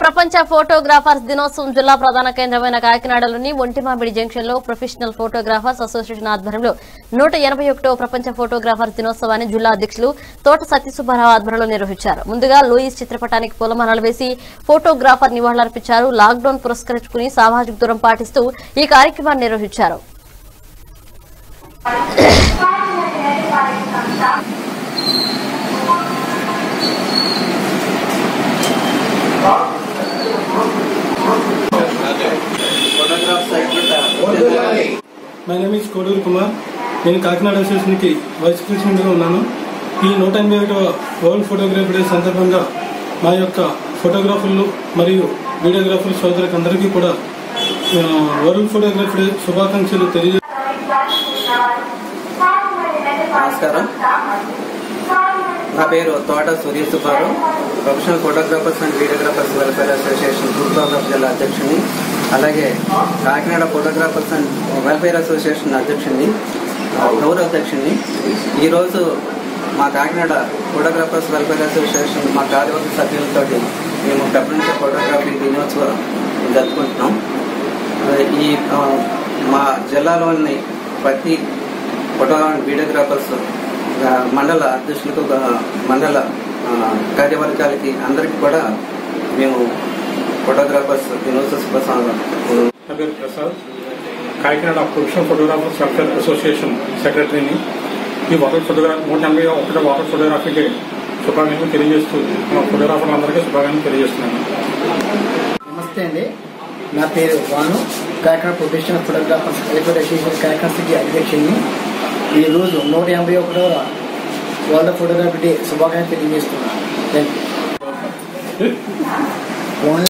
ప్రపంచ ఫోటోగ్రాఫర్స్ దినోత్సవం జిల్లా ప్రధాన కేంద్రమైన కాకినాడలోని ఒంటిమామిడి జంక్షన్ లో ప్రొఫెషనల్ ఫోటోగ్రాఫర్స్ అసోసియేషన్ ఆధ్వర్యంలో నూట ఎనభై ఒకటో ప్రపంచ ఫోటోగ్రాఫర్స్ దినోత్సవాన్ని జిల్లా అధ్యక్షులు తోట సత్యసుబ్బారావు ఆధ్వర్యంలో నిర్వహించారు ముందుగా లూయిస్ చిత్రపటానికి పూలమాలలు వేసి ఫోటోగ్రాఫర్ నివాళులర్పించారు లాక్డౌన్ పురస్కరించుకుని సామాజిక దూరం పాటిస్తూ ఈ కార్యక్రమాన్ని నిర్వహించారు my name is Koduru Kumar నేను కాకినాడ అసోసియేషన్కి వైస్ ప్రెసిడెంట్గా ఉన్నాను ఈ నూట ఎనభై ఒకటవ వరల్డ్ ఫోటోగ్రఫీ డే సందర్భంగా మా యొక్క ఫోటోగ్రాఫర్లు మరియు వీడియోగ్రాఫర్ సోదరులకు అందరికీ కూడా ఆ, వరల్డ్ ఫోటోగ్రఫీ డే శుభాకాంక్షలు తెలియజే నమస్కారం నా పేరు Thota Surya Subbarao professional photographers and videographers welfare association తూర్పుగోదావరి జిల్లా అధ్యక్షుని అలాగే Kakinada photographers and welfare association అధ్యక్షుని గౌరవ అధ్యక్షుని ఈరోజు మా కాకినాడ ఫోటోగ్రాఫర్స్ వెల్ఫేర్ అసోసియేషన్ మా కార్యవర్గ సభ్యులతో మేము ప్రపంచ ఫోటోగ్రఫీ దినోత్సవం జరుపుకుంటున్నాం ఈ ఆ, మా జిల్లాలోని ప్రతి ఫోటో అండ్ వీడియోగ్రాఫర్స్ ఆ, మండల అధ్యక్షులకు ఆ, మండల ఆ, కార్యవర్గాలకి అందరికీ కూడా మేము ఫోటోగ్రాఫర్స్ దినోత్సవ శుభాకాంక్షలు నా పేరు Prasad Kakinada professional photographers welfare association సెక్రటరీని ఈ వాటర్ ఫోటోగ్రాఫీ నూట ఎనభై ఒకటి వాటర్ ఫోటోగ్రఫీకి శుభాకాంక్షలు తెలియజేస్తూ మా ఫోటోగ్రాఫర్లందరికీ శుభాకాంక్షలు తెలియజేస్తున్నాను నమస్తే అండి నా పేరు Bhanu Kakinada professional photographers welfare association Kakinada city అధ్యక్షుడిని ఈ రోజు నూట ఎనభై ఒకటవ వరల్డ్ ఫోటోగ్రఫీ డే శుభాకాంక్షలు తెలియజేస్తున్నాను థ్యాంక్ యూ